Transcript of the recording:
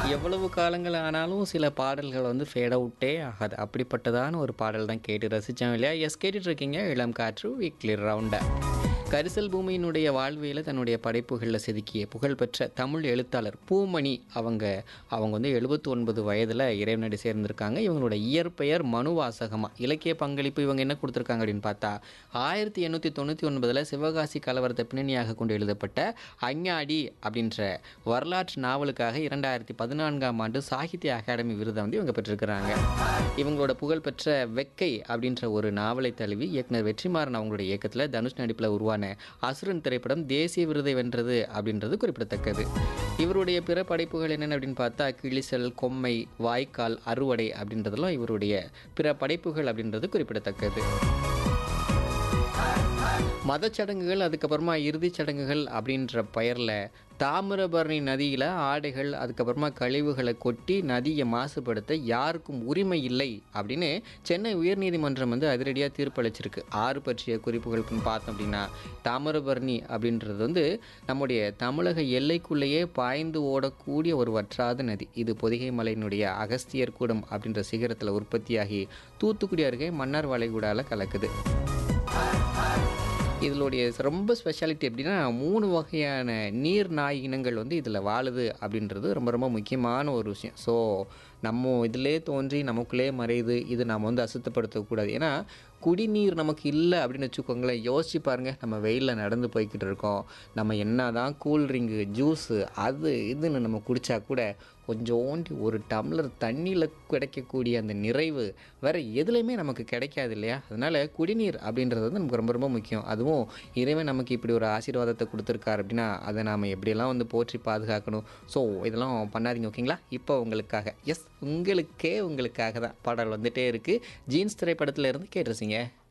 எவ்வளவு காலங்கள் ஆனாலும் சில பாடல்கள் வந்து ஃபேட் அவுட்டே ஆகாது அப்படிப்பட்டதான ஒரு பாடல் தான் கேட்டு ரசித்தோம் இல்லையா எஸ் கேட்டுட்டு இருக்கீங்க இளம் காற்று வீக்லி ரவுண்டா கரிசல் பூமியினுடைய வாழ்வியல தன்னுடைய படைப்புகளில் செதுக்கிய புகழ்பெற்ற தமிழ் எழுத்தாளர் பூமணி அவங்க அவங்க வந்து எழுபத்தி ஒன்பது வயதில் இறைவனடி சேர்ந்திருக்காங்க இவங்களோட இயற்பெயர் மனுவாசகமா இலக்கிய பங்களிப்பு இவங்க என்ன கொடுத்துருக்காங்க அப்படின்னு பார்த்தா ஆயிரத்தி எண்ணூற்றி தொண்ணூற்றி ஒன்பதில் சிவகாசி கலவரத்தை பின்னணியாக கொண்டு எழுதப்பட்ட அஞ்ஞாடி அப்படின்ற வரலாற்று நாவலுக்காக இரண்டாயிரத்தி பதினான்காம் ஆண்டு சாகித்ய அகாடமி விருதை வந்து இவங்க பெற்றிருக்கிறாங்க இவங்களோட புகழ்பெற்ற வெக்கை அப்படின்ற ஒரு நாவலை தழுவி இயக்குனர் வெற்றிமாறன் அவங்களுடைய இயக்கத்தில் தனுஷ் நடிப்பில் உருவான அசுரன் திரைப்படம் தேசிய விருதை வென்றது அப்படின்றது குறிப்பிடத்தக்கது இவருடைய பிற படைப்புகள் என்னென்ன அப்படின்னு பார்த்தா கிளிசல் கொம்மை வாய்க்கால் அறுவடை அப்படின்றதெல்லாம் இவருடைய பிற படைப்புகள் அப்படின்றது குறிப்பிடத்தக்கது மதச்சடங்குகள் அதுக்கப்புறமா இறுதிச் சடங்குகள் அப்படின்ற பெயரில் தாமிரபரணி நதியில் ஆடைகள் அதுக்கப்புறமா கழிவுகளை கொட்டி நதியை மாசுபடுத்த யாருக்கும் உரிமை இல்லை அப்படின்னு சென்னை உயர்நீதிமன்றம் வந்து அதிரடியாக தீர்ப்பளிச்சிருக்கு ஆறு பற்றிய குறிப்புகள் பார்த்தோம் அப்படின்னா தாமிரபரணி அப்படின்றது வந்து நம்முடைய தமிழக எல்லைக்குள்ளேயே பாய்ந்து ஓடக்கூடிய ஒரு வற்றாத நதி இது பொதிகை மலையினுடைய அகஸ்தியர் கூடம் அப்படின்ற சிகரத்தில் உற்பத்தியாகி தூத்துக்குடி அருகே மன்னார் வளைகுடாவில் கலக்குது இதனுடைய ரொம்ப ஸ்பெஷாலிட்டி எப்படின்னா மூணு வகையான நீர் நாய் இனங்கள் வந்து இதில் வாழுது அப்படின்றது ரொம்ப ரொம்ப முக்கியமான ஒரு விஷயம் ஸோ நம்ம இதிலே தோன்றி நமக்குள்ளே மறையுது இது நாம் வந்து அசுத்தப்படுத்தக்கூடாது ஏன்னா குடிநீர் நமக்கு இல்லை அப்படின்னு வச்சுக்கோங்களேன் யோசிச்சு பாருங்கள் நம்ம வெயிலில் நடந்து போய்கிட்டு இருக்கோம் நம்ம என்ன தான் கூல்ட்ரிங்கு ஜூஸு அது இதுன்னு நம்ம குடித்தா கூட கொஞ்சோண்டி ஒரு டம்ளர் தண்ணியில் கிடைக்கக்கூடிய அந்த நிறைவு வேறு எதுலேயுமே நமக்கு கிடைக்காது இல்லையா அதனால் குடிநீர் அப்படின்றது வந்து நமக்கு ரொம்ப ரொம்ப முக்கியம் அதுவும் இறைவன் நமக்கு இப்படி ஒரு ஆசீர்வாதத்தை கொடுத்துருக்காரு அப்படின்னா அதை நாம் எப்படியெல்லாம் வந்து போற்றி பாதுகாக்கணும் ஸோ இதெல்லாம் பண்ணாதீங்க ஓகேங்களா இப்போ உங்களுக்காக எஸ் உங்களுக்கே உங்களுக்காக தான் பாடல் வந்துட்டே இருக்குது ஜீன்ஸ் திரைப்படத்தில் இருந்து கேட்டுருச்சிங்க